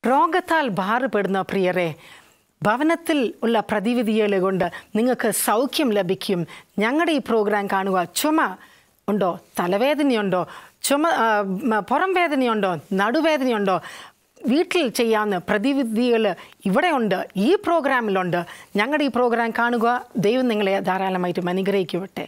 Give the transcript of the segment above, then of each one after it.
രോഗത്താൽ ഭാരപ്പെടുന്ന പ്രിയരെ ഭവനത്തിൽ ഉള്ള പ്രതിവിധികളെ കൊണ്ട് നിങ്ങൾക്ക് സൗഖ്യം ലഭിക്കും ഞങ്ങളുടെ ഈ പ്രോഗ്രാം കാണുക ചുമ ഉണ്ടോ തലവേദനയുണ്ടോ ചുമ ആ, മ, പുറം വേദനയുണ്ടോ നടുവേദനയുണ്ടോ വീട്ടിൽ ചെയ്യാവുന്ന പ്രതിവിധികൾ ഇവിടെയുണ്ട് ഈ പ്രോഗ്രാമിലുണ്ട് ഞങ്ങളുടെ ഈ പ്രോഗ്രാം കാണുക ദൈവം നിങ്ങളെ ധാരാളമായിട്ടും അനുഗ്രഹിക്കട്ടെ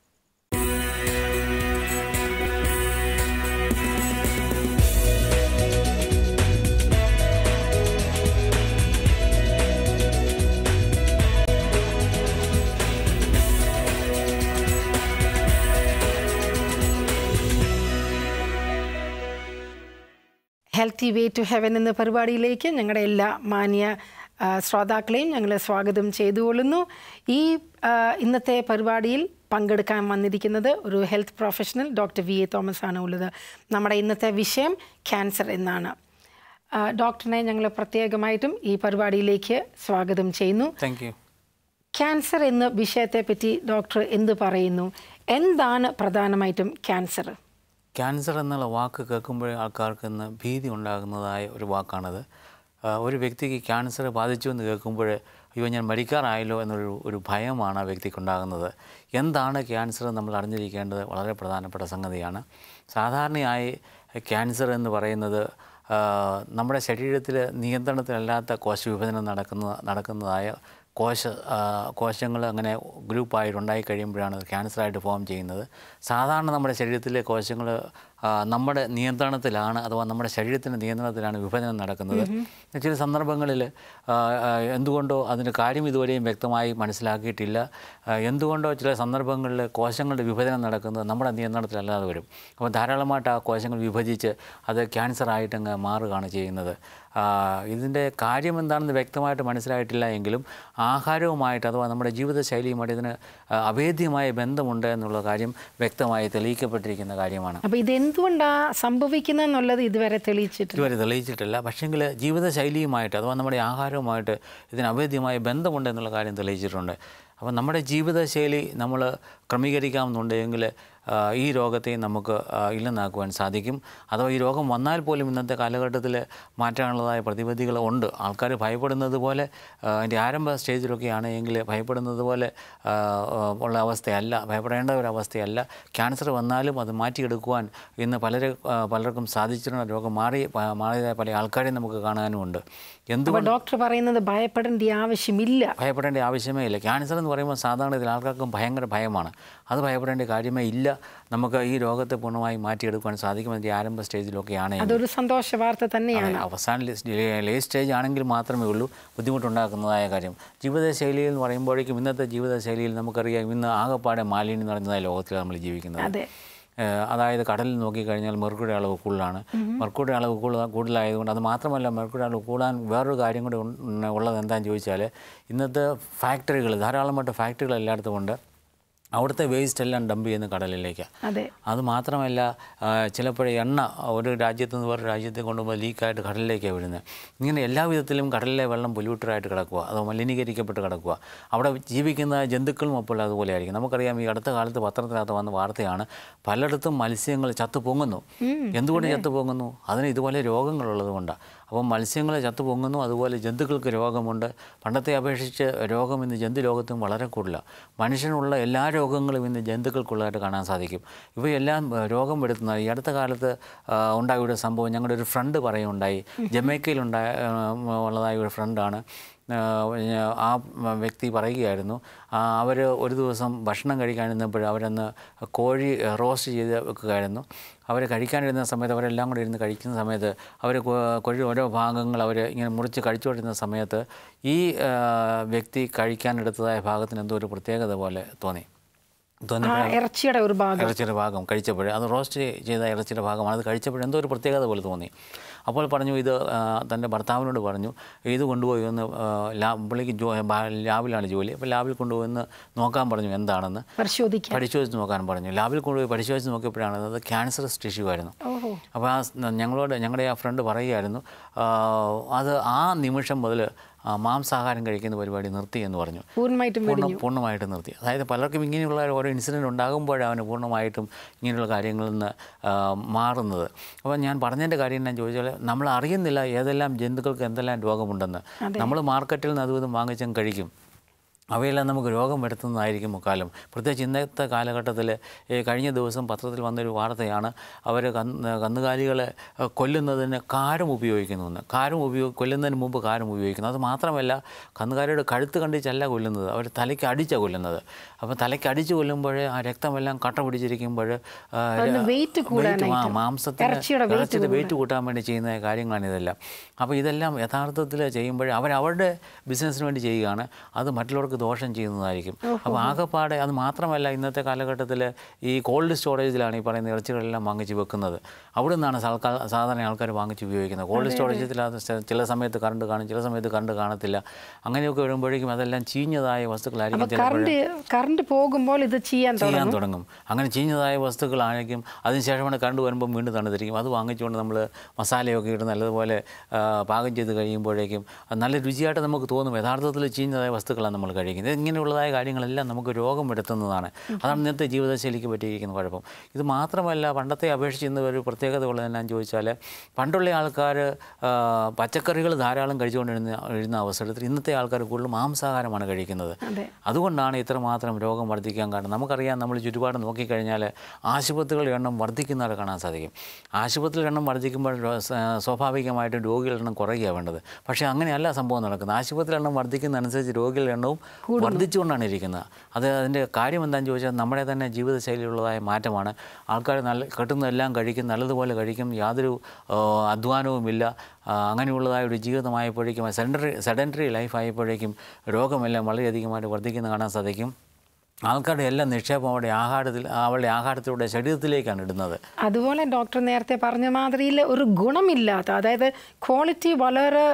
ഹെൽത്തി വേ ടു ഹെവൻ എന്ന പരിപാടിയിലേക്ക് ഞങ്ങളുടെ എല്ലാ മാന്യ ആ, ശ്രോതാക്കളെയും ഞങ്ങൾ സ്വാഗതം ചെയ്തുകൊള്ളുന്നു ഈ ആ, ഇന്നത്തെ പരിപാടിയിൽ പങ്കെടുക്കാൻ വന്നിരിക്കുന്നത് ഒരു health professional doctor V A Thomas ആണ് ഉള്ളത് നമ്മുടെ ഇന്നത്തെ വിഷയം ക്യാൻസർ എന്നാണ് ആ, ഡോക്ടറിനെ ഞങ്ങൾ പ്രത്യേകമായിട്ടും ഈ പരിപാടിയിലേക്ക് സ്വാഗതം ചെയ്യുന്നു താങ്ക് യു ക്യാൻസർ എന്ന വിഷയത്തെപ്പറ്റി ഡോക്ടർ എന്ത് പറയുന്നു എന്താണ് പ്രധാനമായിട്ടും ക്യാൻസർ ക്യാൻസർ എന്നുള്ള വാക്ക് കേൾക്കുമ്പോഴേ ആൾക്കാർക്ക് ഇന്ന് ഭീതി ഉണ്ടാകുന്നതായ ഒരു വാക്കാണത് ആ, ഒരു വ്യക്തിക്ക് ക്യാൻസർ ബാധിച്ചു എന്ന് കേൾക്കുമ്പോൾ അയ്യോ ഞാൻ മരിക്കാറായല്ലോ എന്നൊരു ഒരു ഭയമാണ് ആ വ്യക്തിക്ക് ഉണ്ടാകുന്നത് എന്താണ് ക്യാൻസർ നമ്മൾ അറിഞ്ഞിരിക്കേണ്ടത് വളരെ പ്രധാനപ്പെട്ട സംഗതിയാണ് സാധാരണയായി ക്യാൻസർ എന്ന് പറയുന്നത് ആ, നമ്മുടെ ശരീരത്തിൽ നിയന്ത്രണത്തിലല്ലാത്ത കോശവിഭജനം നടക്കുന്ന നടക്കുന്നതായ കോശ കോശങ്ങൾ അങ്ങനെ ഗ്രൂപ്പായിട്ട് ഉണ്ടായി കഴിയുമ്പോഴാണ് അത് ക്യാൻസറായിട്ട് ഫോം ചെയ്യുന്നത് സാധാരണ നമ്മുടെ ശരീരത്തിലെ കോശങ്ങൾ നമ്മുടെ നിയന്ത്രണത്തിലാണ് അഥവാ നമ്മുടെ ശരീരത്തിൻ്റെ നിയന്ത്രണത്തിലാണ് വിഭജനം നടക്കുന്നത് ചില സന്ദർഭങ്ങളിൽ ആ, ആ, എന്തുകൊണ്ടോ അതിൻ്റെ കാര്യം ഇതുവരെയും വ്യക്തമായി മനസ്സിലാക്കിയിട്ടില്ല ആ, എന്തുകൊണ്ടോ ചില സന്ദർഭങ്ങളിൽ കോശങ്ങളുടെ വിഭജനം നടക്കുന്നത് നമ്മുടെ നിയന്ത്രണത്തിലല്ലാതെ വരും അപ്പോൾ ധാരാളമായിട്ട് ആ കോശങ്ങൾ വിഭജിച്ച് അത് ക്യാൻസറായിട്ടങ്ങ് മാറുകയാണ് ചെയ്യുന്നത് ആ, ഇതിൻ്റെ കാര്യം എന്താണെന്ന് വ്യക്തമായിട്ട് മനസ്സിലായിട്ടില്ല എങ്കിലും ആഹാരവുമായിട്ട് അഥവാ നമ്മുടെ ജീവിതശൈലിയുമായിട്ട് ഇതിന് ആ, അഭേദ്യമായ ബന്ധമുണ്ട് എന്നുള്ള കാര്യം വ്യക്തമായി തെളിയിക്കപ്പെട്ടിരിക്കുന്ന കാര്യമാണ് അപ്പോൾ ഇത് എന്തുകൊണ്ടാണ് സംഭവിക്കുന്നതെന്നുള്ളത് ഇതുവരെ തെളിയിച്ചിട്ടില്ല ഇതുവരെ തെളിയിച്ചിട്ടില്ല പക്ഷേങ്കിൽ ജീവിതശൈലിയുമായിട്ട് അഥവാ നമ്മുടെ ആഹാരവുമായിട്ട് ഇതിന് അഭേദ്യമായ ബന്ധമുണ്ട് എന്നുള്ള കാര്യം തെളിയിച്ചിട്ടുണ്ട് അപ്പോൾ നമ്മുടെ ജീവിതശൈലി നമ്മൾ ക്രമീകരിക്കാമെന്നുണ്ടെങ്കിൽ ആ, ഈ രോഗത്തെ നമുക്ക് ആ, ഇല്ലെന്നാക്കുവാൻ സാധിക്കും അഥവാ ഈ രോഗം വന്നാൽ പോലും ഇന്നത്തെ കാലഘട്ടത്തിൽ മാറ്റാനുള്ളതായ പ്രതിവിധികൾ ഉണ്ട് ആൾക്കാർ ഭയപ്പെടുന്നത് പോലെ ആ, അതിൻ്റെ ആരംഭ സ്റ്റേജിലൊക്കെ ആണെങ്കിൽ ഭയപ്പെടുന്നത് പോലെ ആ, ആ, ഉള്ള അവസ്ഥയല്ല ഭയപ്പെടേണ്ട ഒരു അവസ്ഥയല്ല ക്യാൻസർ വന്നാലും അത് മാറ്റിയെടുക്കുവാൻ ഇന്ന് പലരെ ആ, പലർക്കും സാധിച്ചിട്ടുണ്ട് രോഗം മാറി പ- മാറിയതായ പല ആൾക്കാരെയും നമുക്ക് കാണാനുമുണ്ട് എന്തുകൊണ്ട് അപ്പോൾ ഡോക്ടർ പറയുന്നത് ഭയപ്പെടേണ്ട ആവശ്യമില്ല ഭയപ്പെടേണ്ട ആവശ്യമേ ഇല്ല ക്യാൻസർ എന്ന് പറയുമ്പോൾ സാധാരണ ഇതിൽ ആൾക്കാർക്കും ഭയങ്കര ഭയമാണ് അത് ഭയപ്പെടേണ്ട കാര്യമേ ഇല്ല നമുക്ക് ഈ രോഗത്തെ പൂർണ്ണമായി മാറ്റിയെടുക്കുവാൻ സാധിക്കും അതിൻ്റെ ആരംഭ സ്റ്റേജിലൊക്കെയാണ് അതൊരു സന്തോഷ വാർത്ത തന്നെയാണ് അവസാന ലേ സ്റ്റേജ് ആണെങ്കിൽ മാത്രമേ ഉള്ളൂ ബുദ്ധിമുട്ടുണ്ടാക്കുന്നതായ കാര്യം ജീവിതശൈലിയിൽ എന്ന് പറയുമ്പോഴേക്കും ഇന്നത്തെ ജീവിതശൈലിയിൽ നമുക്കറിയാം ഇന്ന് ആകെപ്പാടെ മാലിന്യം നിറഞ്ഞതായ ലോകത്തിലാണ് നമ്മൾ ജീവിക്കുന്നത് അതെ ഏഹ് അതായത് കടലിൽ നോക്കിക്കഴിഞ്ഞാൽ മെർക്കുറി അളവ് കൂടുതലാണ് മെർക്കുറി അളവ് കൂടുതൽ കൂടുതലായതുകൊണ്ട് അത് മാത്രമല്ല മെർക്കുറി അളവ് കൂടാൻ വേറൊരു കാര്യം കൂടി ഉൺ- ഉള്ളത് എന്താണെന്ന് ചോദിച്ചാൽ ഇന്നത്തെ ഫാക്ടറികൾ ധാരാളമായിട്ട് ഫാക്ടറികൾ എല്ലായിടത്തും ഉണ്ട് അവിടുത്തെ വേസ്റ്റ് എല്ലാം ഡംപ് ചെയ്യുന്ന കടലിലേക്ക് അതെ അത് മാത്രമല്ല ആ, ചിലപ്പോൾ എണ്ണ ഒരു രാജ്യത്ത് നിന്ന് വേറെ രാജ്യത്തെ കൊണ്ടുപോകുമ്പോൾ ലീക്കായിട്ട് കടലിലേക്കാണ് വീഴുന്നത് ഇങ്ങനെ എല്ലാ വിധത്തിലും കടലിലെ വെള്ളം പൊല്യൂട്ടറായിട്ട് കിടക്കുക അത് മലിനീകരിക്കപ്പെട്ട് കിടക്കുക അവിടെ ജീവിക്കുന്ന ജന്തുക്കളും അപ്പോൾ അതുപോലെ ആയിരിക്കും നമുക്കറിയാം ഈ അടുത്ത കാലത്ത് പത്രത്തിനകത്ത് വന്ന വാർത്തയാണ് പലയിടത്തും മത്സ്യങ്ങൾ ചത്തു പൊങ്ങുന്നു എന്തുകൊണ്ട് ചത്തു പൊങ്ങുന്നു അതിന് ഇതുപോലെ രോഗങ്ങളുള്ളത് കൊണ്ടാണ് അപ്പം മത്സ്യങ്ങൾ ചത്തു പൊങ്ങുന്നു അതുപോലെ ജന്തുക്കൾക്ക് രോഗമുണ്ട് പണ്ടത്തെ അപേക്ഷിച്ച് രോഗം ഇന്ന് ജന്തു ലോകത്തും വളരെ കൂടുതലാണ് മനുഷ്യനുള്ള എല്ലാ രോഗങ്ങളും ഇന്ന് ജന്തുക്കൾക്കുള്ളതായിട്ട് കാണാൻ സാധിക്കും ഇവയെല്ലാം ആ, രോഗം വരുത്തുന്ന ഈ അടുത്ത കാലത്ത് ആ, ഉണ്ടായ ഒരു സംഭവം ഞങ്ങളുടെ ഒരു ഫ്രണ്ട് പറയുണ്ടായി ജമൈക്കയിലുണ്ടായ ആ, ഉള്ളതായ ഒരു ഫ്രണ്ടാണ് ആ വ്യക്തി പറയുകയായിരുന്നു അവർ ഒരു ദിവസം ഭക്ഷണം കഴിക്കാനിരുന്നപ്പോൾ അവരന്ന് കോഴി റോസ്റ്റ് ചെയ്ത് വെക്കുകയായിരുന്നു അവർ കഴിക്കാനിരുന്ന സമയത്ത് അവരെല്ലാം കൂടി ഇരുന്ന് കഴിക്കുന്ന സമയത്ത് അവർ കോഴി ഓരോ ഭാഗങ്ങൾ അവർ ഇങ്ങനെ മുറിച്ച് കഴിച്ചുകൊണ്ടിരുന്ന സമയത്ത് ഈ ആ, വ്യക്തി കഴിക്കാനെടുത്തതായ ഭാഗത്തിന് എന്തോ ഒരു പ്രത്യേകത പോലെ തോന്നി തോന്നി ആ ഇറച്ചിയുടെ ഒരു ഭാഗം ഇറച്ചിയുടെ ഭാഗം കഴിച്ചപ്പോൾ അത് റോസ്റ്റ് ചെയ്ത ഇറച്ചിയുടെ ഭാഗമാണ് അത് കഴിച്ചപ്പോൾ എന്തോ ഒരു പ്രത്യേകത പോലെ തോന്നി അപ്പോൾ പറഞ്ഞു ഇത് ആ, തൻ്റെ ഭർത്താവിനോട് പറഞ്ഞു ഇത് കൊണ്ടുപോയി ഒന്ന് ആ, ലാ പുള്ളിക്ക് ജോ ബാ- ലാബിലാണ് ജോലി അപ്പോൾ ലാബിൽ കൊണ്ടുപോയി ഒന്ന് നോക്കാൻ പറഞ്ഞു എന്താണെന്ന് പരിശോധിക്കാൻ പരിശോധിച്ച് നോക്കാൻ പറഞ്ഞു ലാബിൽ കൊണ്ടുപോയി പരിശോധിച്ച് നോക്കിയപ്പോഴാണ് അത് ക്യാൻസറസ് ടിഷ്യൂ ആയിരുന്നു ഓഹോ അപ്പോൾ ആ സ് ഞങ്ങളോട് ഞങ്ങളുടെ ആ ഫ്രണ്ട് പറയുകയായിരുന്നു ആ, അത് ആ നിമിഷം മുതൽ ആ, മാംസാഹാരം കഴിക്കുന്ന പരിപാടി നിർത്തി എന്ന് പറഞ്ഞു പൂർണ്ണമായിട്ടും പൂർണ്ണ പൂർണ്ണമായിട്ട് നിർത്തി അതായത് പലർക്കും ഇങ്ങനെയുള്ള ഓരോ ഇൻസിഡൻറ്റ് ഉണ്ടാകുമ്പോഴാണ് പൂർണ്ണമായിട്ടും ഇങ്ങനെയുള്ള കാര്യങ്ങളിൽ നിന്ന് ആ, മാറുന്നത് അപ്പോൾ ഞാൻ പറഞ്ഞതിൻ്റെ കാര്യം ഞാൻ ചോദിച്ചാൽ നമ്മൾ അറിയുന്നില്ല ഏതെല്ലാം ജന്തുക്കൾക്ക് എന്തെല്ലാം രോഗമുണ്ടെന്ന് നമ്മൾ മാർക്കറ്റിൽ നിന്ന് അതും ഇതും വാങ്ങിച്ചും കഴിക്കും അവയെല്ലാം നമുക്ക് രോഗം വരുത്തുന്നതായിരിക്കും മുക്കാലം പ്രത്യേകിച്ച് ഇന്നത്തെ കാലഘട്ടത്തിൽ ഈ കഴിഞ്ഞ ദിവസം പത്രത്തിൽ വന്നൊരു വാർത്തയാണ് അവർ കന്ന് കന്നുകാലികളെ അഹ്, കൊല്ലുന്നതിന് കാരം ഉപയോഗിക്കുന്നുവെന്ന് കാരം ഉപയോഗ കൊല്ലുന്നതിന് മുമ്പ് കാരം ഉപയോഗിക്കുന്നു അത് മാത്രമല്ല കന്നുകാലിയുടെ കഴുത്ത് കണ്ടിച്ചല്ല കൊല്ലുന്നത് അവർ തലയ്ക്ക് അടിച്ചാണ് കൊല്ലുന്നത് അപ്പോൾ തലയ്ക്ക് അടിച്ച് കൊല്ലുമ്പോൾ ആ രക്തമെല്ലാം കട്ട പിടിച്ചിരിക്കുമ്പോൾ ആ, അതിന് weight കൂടാനായിട്ട്. മാംസത്തിന് ഇറച്ചിയുടെ weight ഇറച്ചിയുടെ വെയിറ്റ് കൂട്ടാൻ വേണ്ടി ചെയ്യുന്ന കാര്യങ്ങളാണ് ഇതെല്ലാം അപ്പോൾ ഇതെല്ലാം യഥാർത്ഥത്തിൽ ചെയ്യുമ്പോൾ അവർ അവരുടെ ബിസിനസ്സിന് വേണ്ടി ചെയ്യുകയാണ് അത് മറ്റുള്ളവർക്ക് ദോഷം ചെയ്യുന്നതായിരിക്കും അപ്പോൾ ആകെപ്പാടെ അത് മാത്രമല്ല ഇന്നത്തെ കാലഘട്ടത്തിൽ ഈ കോൾഡ് സ്റ്റോറേജിലാണ് ഈ പറയുന്ന ഇറച്ചികളെല്ലാം വാങ്ങിച്ച് വെക്കുന്നത് അവിടെ നിന്നാണ് സാൽക്കാ- സാധാരണ ആൾക്കാർ വാങ്ങിച്ച് ഉപയോഗിക്കുന്നത് കോൾഡ് സ്റ്റോറേജിൽ അത് ചെ- ചില സമയത്ത് കറണ്ട് കാണും ചില സമയത്ത് കറണ്ട് കാണത്തില്ല അങ്ങനെയൊക്കെ വരുമ്പോഴേക്കും അതെല്ലാം ചീഞ്ഞതായ വസ്തുക്കളായിരിക്കും ചിലപ്പോൾ കറണ്ട് കറണ്ട് പോകുമ്പോൾ ഇത് ചെയ്യാൻ തുടങ്ങും ചെയ്യാൻ തുടങ്ങും അങ്ങനെ ചീഞ്ഞതായ വസ്തുക്കളായിരിക്കും അതിനുശേഷമാണ് കണ്ടു വരുമ്പോൾ വീണ്ടും തണുത്തിരിക്കും അത് വാങ്ങിച്ചുകൊണ്ട് നമ്മൾ മസാലയൊക്കെ ഇട്ട് നല്ലതുപോലെ ആ, പാകം ചെയ്ത് കഴിയുമ്പോഴേക്കും അത് നല്ല രുചിയായിട്ട് നമുക്ക് തോന്നും യഥാർത്ഥത്തിൽ ചീഞ്ഞതായ വസ്തുക്കളാണ് നമ്മൾ കഴിക്കുന്നത് ഇങ്ങനെയുള്ളതായ കാര്യങ്ങളെല്ലാം നമുക്ക് രോഗം വരുത്തുന്നതാണ് അതാണ് ഇന്നത്തെ ജീവിതശൈലിക്ക് പറ്റിയിരിക്കുന്ന കുഴപ്പം ഇത് മാത്രമല്ല പണ്ടത്തെ അപേക്ഷിച്ച് ഇന്ന് ഒരു പ്രത്യേകത ഉള്ളത് എന്നാന്ന് ചോദിച്ചാൽ പണ്ടുള്ള ആൾക്കാർ പച്ചക്കറികൾ ധാരാളം കഴിച്ചുകൊണ്ടിരുന്ന ഇരുന്ന അവസരത്തിൽ ഇന്നത്തെ ആൾക്കാർ കൂടുതൽ മാംസാഹാരമാണ് കഴിക്കുന്നത് അതെ അതുകൊണ്ടാണ് ഇത്രമാത്രം രോഗം വർദ്ധിക്കാൻ കാരണം നമുക്കറിയാം നമ്മൾ ചുറ്റുപാട് നോക്കിക്കഴിഞ്ഞാൽ ആശുപത്രികളുടെ എണ്ണം വർദ്ധിക്കുന്നവരെ കാണാൻ സാധിക്കും ആശുപത്രികളുടെ എണ്ണം വർദ്ധിക്കുമ്പോൾ രോ- സ- സ്വാഭാവികമായിട്ടും രോഗികളുടെ എണ്ണം കുറയുകയാണ് വേണ്ടത് പക്ഷേ അങ്ങനെയല്ല സംഭവം നടക്കുന്നത് ആശുപത്രി എണ്ണം വർദ്ധിക്കുന്നതനുസരിച്ച് രോഗികളുടെ എണ്ണവും വർദ്ധിച്ചുകൊണ്ടാണ് ഇരിക്കുന്നത് അത് അതിൻ്റെ കാര്യം എന്താണെന്ന് ചോദിച്ചാൽ നമ്മുടെ തന്നെ ജീവിതശൈലിയിലുള്ളതായ മാറ്റമാണ് ആൾക്കാർ നല്ല കിട്ടുന്നതെല്ലാം കഴിക്കും നല്ലതുപോലെ കഴിക്കും യാതൊരു ആ, അധ്വാനവുമില്ല ആ, അങ്ങനെയുള്ളതായ ഒരു ജീവിതമായപ്പോഴേക്കും സെഡൻറ്ററി സെഡൻറ്ററി ലൈഫ് ആയപ്പോഴേക്കും രോഗമെല്ലാം വളരെയധികമായിട്ട് വർദ്ധിക്കുന്ന കാണാൻ സാധിക്കും ആൾക്കാരുടെ എല്ലാം നിക്ഷേപം അവരുടെ ആഹാരത്തിൽ അവളുടെ ആഹാരത്തിലൂടെ ശരീരത്തിലേക്കാണ് ഇടുന്നത് അതുപോലെ ഡോക്ടർ നേരത്തെ പറഞ്ഞ മാതിരിയിൽ ഒരു ഗുണമില്ലാത്ത അതായത് ക്വാളിറ്റി വളരെ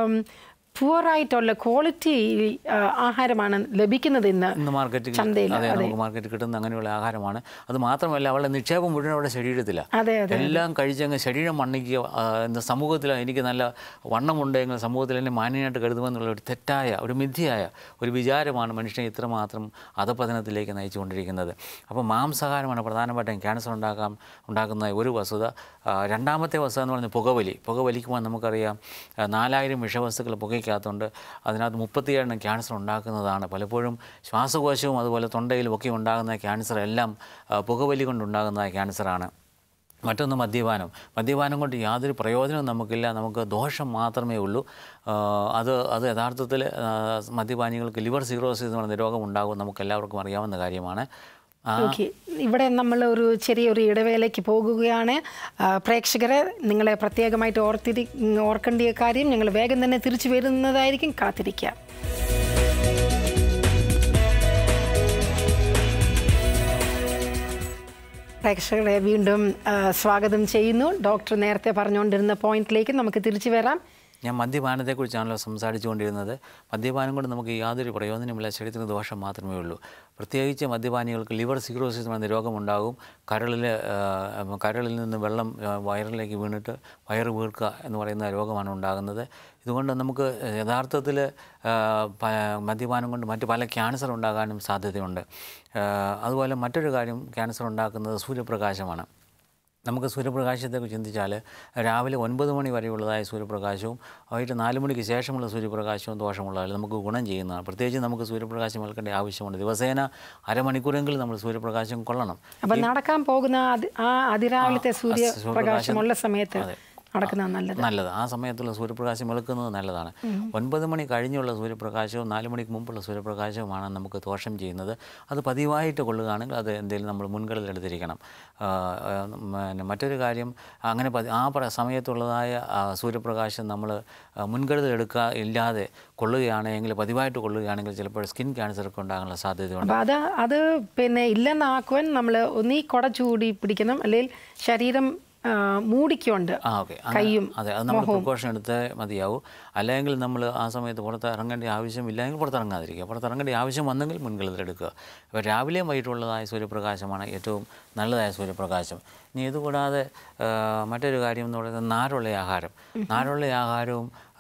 പുവറായിട്ടുള്ള ക്വാളിറ്റി ആഹാരമാണ് ലഭിക്കുന്നത് ഇന്ന് ഇന്ന് മാർക്കറ്റിൽ ചന്തയിൽ, അതെ നമുക്ക് മാർക്കറ്റിൽ കിട്ടുന്ന അങ്ങനെയുള്ള ആഹാരമാണ് അത് മാത്രമല്ല അവളുടെ നിക്ഷേപം മുഴുവൻ അവരുടെ ശരീരത്തിലാണ് അതെ അതെ എല്ലാം കഴിച്ചങ്ങ് ശരീരം മണ്ണിക്കുക ആ, എന്താ സമൂഹത്തിൽ എനിക്ക് നല്ല വണ്ണമുണ്ടെങ്കിൽ സമൂഹത്തിൽ എന്നെ മാന്യനായിട്ട് കരുതുമെന്നുള്ള ഒരു തെറ്റായ ഒരു മിഥ്യയായ ഒരു വിചാരമാണ് മനുഷ്യനെ ഇത്രമാത്രം അധപതനത്തിലേക്ക് നയിച്ചുകൊണ്ടിരിക്കുന്നത് അപ്പോൾ മാംസാഹാരമാണ് പ്രധാനമായിട്ടും ക്യാൻസർ ഉണ്ടാക്കാം ഉണ്ടാക്കുന്ന ഒരു വസ്തുത ആ, രണ്ടാമത്തെ വസ്തുത എന്ന് പറയുന്നത് പുകവലി പുകവലിക്കുമ്പോൾ നമുക്കറിയാം ആ, നാലായിരം വിഷവസ്തുക്കൾ പുകയ്ക്കകത്തുണ്ട് അതിനകത്ത് മുപ്പത്തിയേഴെണ്ണം ക്യാൻസർ ഉണ്ടാക്കുന്നതാണ് പലപ്പോഴും ശ്വാസകോശവും അതുപോലെ തൊണ്ടയിലും ഒക്കെ ഉണ്ടാകുന്ന ക്യാൻസർ എല്ലാം ആ, പുകവലി കൊണ്ടുണ്ടാകുന്ന ക്യാൻസറാണ് മറ്റൊന്ന് മദ്യപാനം മദ്യപാനം കൊണ്ട് യാതൊരു പ്രയോജനവും നമുക്കില്ല നമുക്ക് ദോഷം മാത്രമേ ഉള്ളൂ ആ, അത് അത് യഥാർത്ഥത്തിൽ ആ, മദ്യപാനികൾക്ക് ലിവർ സീറോസിസ് എന്ന് പറയുന്ന രോഗം ഉണ്ടാകും നമുക്ക് എല്ലാവർക്കും അറിയാവുന്ന കാര്യമാണ് ആ, ഓക്കെ ഇവിടെ നമ്മൾ ഒരു ചെറിയൊരു ഇടവേളയ്ക്ക് പോകുകയാണ് ആ, പ്രേക്ഷകരെ നിങ്ങളെ പ്രത്യേകമായിട്ട് ഓർത്തിരി ഓർക്കേണ്ട കാര്യം ഞങ്ങൾ വേഗം തന്നെ തിരിച്ചു വരുന്നതായിരിക്കും കാത്തിരിക്കുക പ്രേക്ഷകരെ വീണ്ടും ആ, സ്വാഗതം ചെയ്യുന്നു ഡോക്ടർ നേരത്തെ പറഞ്ഞുകൊണ്ടിരുന്ന പോയിന്റിലേക്ക് നമുക്ക് തിരിച്ചു വരാം ഞാൻ മദ്യപാനത്തെക്കുറിച്ചാണല്ലോ സംസാരിച്ചുകൊണ്ടിരുന്നത് മദ്യപാനം കൊണ്ട് നമുക്ക് യാതൊരു പ്രയോജനമില്ല ശരീരത്തിന് ദോഷം മാത്രമേ ഉള്ളൂ പ്രത്യേകിച്ച് മദ്യപാനികൾക്ക് ലിവർ സിറോസിസ് എന്ന രോഗമുണ്ടാകും കരളിൽ ആ, കരളിൽ നിന്ന് വെള്ളം ആ, വയറിലേക്ക് വീണിട്ട് വയറ് വീർക്കുക എന്ന് പറയുന്ന രോഗമാണ് ഉണ്ടാകുന്നത് ഇതുകൊണ്ട് നമുക്ക് യഥാർത്ഥത്തിൽ ആ, പ- മദ്യപാനം കൊണ്ട് മറ്റ് പല ക്യാൻസർ ഉണ്ടാകാനും സാധ്യതയുണ്ട് ആ, അതുപോലെ മറ്റൊരു കാര്യം ക്യാൻസർ ഉണ്ടാക്കുന്നത് സൂര്യപ്രകാശമാണ് നമുക്ക് സൂര്യപ്രകാശത്തെക്കുറിച്ച് ചിന്തിച്ചാൽ രാവിലെ ഒൻപത് മണി വരെയുള്ളതായ സൂര്യപ്രകാശവും വൈകിട്ട് നാല് മണിക്ക് ശേഷമുള്ള സൂര്യപ്രകാശവും ദോഷമുള്ളതല്ല നമുക്ക് ഗുണം ചെയ്യുന്നതാണ് പ്രത്യേകിച്ച് നമുക്ക് സൂര്യപ്രകാശം ഏൽക്കേണ്ട ആവശ്യമുണ്ട് ദിവസേന അരമണിക്കൂറെങ്കിലും നമ്മൾ സൂര്യപ്രകാശം കൊള്ളണം അപ്പൊ നടക്കാൻ പോകുന്ന അതി- ആ അതിരാവിലത്തെ സൂര്യപ്രകാശം- സൂര്യപ്രകാശമുള്ള സമയത്ത് നടക്കുന്നത് നല്ലത് നല്ലത് ആ സമയത്തുള്ള സൂര്യപ്രകാശം വെളുക്കുന്നത് നല്ലതാണ് ഒൻപത് മണി കഴിഞ്ഞുള്ള സൂര്യപ്രകാശവും നാല് മണിക്ക് മുമ്പുള്ള സൂര്യപ്രകാശവുമാണ് നമുക്ക് ദോഷം ചെയ്യുന്നത് അത് പതിവായിട്ട് കൊള്ളുകയാണെങ്കിൽ അത് എന്തെങ്കിലും നമ്മൾ മുൻകരുതലെടുത്തിരിക്കണം ആ, ആ, പിന്നെ മറ്റൊരു കാര്യം അങ്ങനെ പതി- ആ പ്ര- സമയത്തുള്ളതായ ആ, സൂര്യപ്രകാശം നമ്മൾ മുൻകരുതലെടുക്കുക ഇല്ലാതെ കൊള്ളുകയാണെങ്കിൽ പതിവായിട്ട് കൊള്ളുകയാണെങ്കിൽ ചിലപ്പോൾ സ്കിൻ ക്യാൻസർ ഒക്കെ ഉണ്ടാകാനുള്ള സാധ്യതയുണ്ട് അപ്പൊ അത് അത് പിന്നെ ഇല്ലെന്നാക്കുവാൻ നമ്മൾ ഒന്നീ കുട ചൂടി പിടിക്കണം അല്ലെങ്കിൽ ശരീരം ആ, മൂടിക്കൊണ്ട് ആ ഓക്കെ കൈയും അതെ അത് നമ്മൾ പ്രിക്കോഷൻ എടുത്തേ മതിയാവും അല്ലെങ്കിൽ നമ്മൾ ആ സമയത്ത് പുറത്ത് ഇറങ്ങേണ്ട ആവശ്യമില്ലെങ്കിൽ പുറത്തിറങ്ങാതിരിക്കുക പുറത്തിറങ്ങേണ്ട ആവശ്യം വന്നെങ്കിൽ മുൻകരുതലെടുക്കുക അപ്പോൾ രാവിലെയും വൈകിട്ടുള്ളതായ സൂര്യപ്രകാശമാണ് ഏറ്റവും നല്ലതായ സൂര്യപ്രകാശം ഇനി ഇതുകൂടാതെ ആ, മറ്റൊരു കാര്യം എന്ന് പറയുന്നത് നാരുള്ള ആഹാരം നാരുള്ള ആഹാരവും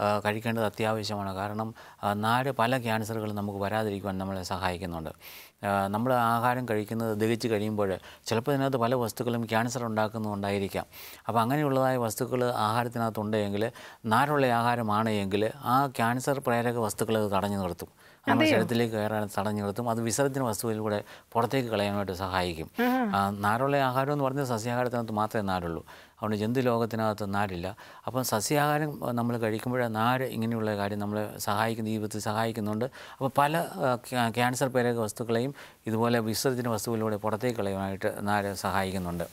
ആ, കഴിക്കേണ്ടത് അത്യാവശ്യമാണ് കാരണം ആ, നാര് പല ക്യാൻസറുകളും നമുക്ക് വരാതിരിക്കുവാൻ നമ്മളെ സഹായിക്കുന്നുണ്ട് നമ്മൾ ആഹാരം കഴിക്കുന്നത് ദഹിച്ച് കഴിയുമ്പോൾ ചിലപ്പോൾ ഇതിനകത്ത് പല വസ്തുക്കളും ക്യാൻസർ ഉണ്ടാക്കുന്നുണ്ടായിരിക്കാം അപ്പോൾ അങ്ങനെയുള്ളതായ വസ്തുക്കൾ ആഹാരത്തിനകത്തുണ്ടെങ്കിൽ നാരുള്ള ആഹാരമാണ് എങ്കിൽ ആ ക്യാൻസർ പ്രേരക വസ്തുക്കൾ അത് തടഞ്ഞു നിർത്തും നമ്മുടെ ശരീരത്തിലേക്ക് കയറാൻ തടഞ്ഞു നിർത്തും അത് വിസർജന വസ്തുവിലൂടെ പുറത്തേക്ക് കളയാനായിട്ട് സഹായിക്കും ആ, നാരുള്ള ആഹാരം എന്ന് പറഞ്ഞാൽ സസ്യാഹാരത്തിനകത്ത് മാത്രമേ നാരുള്ളൂ അതുകൊണ്ട് ജന്തു ലോകത്തിനകത്ത് നാരില്ല അപ്പം സസ്യാഹാരം നമ്മൾ കഴിക്കുമ്പോൾ നാര് ഇങ്ങനെയുള്ള കാര്യം നമ്മളെ സഹായിക്കുന്ന ജീവിതത്തിൽ സഹായിക്കുന്നുണ്ട് അപ്പോൾ പല ആ, ക്യാ- ക്യാൻസർ പേരക വസ്തുക്കളെയും ഇതുപോലെ വിസർജന വസ്തുവിലൂടെ പുറത്തേക്ക് കളയാനായിട്ട് നാര് സഹായിക്കുന്നുണ്ട്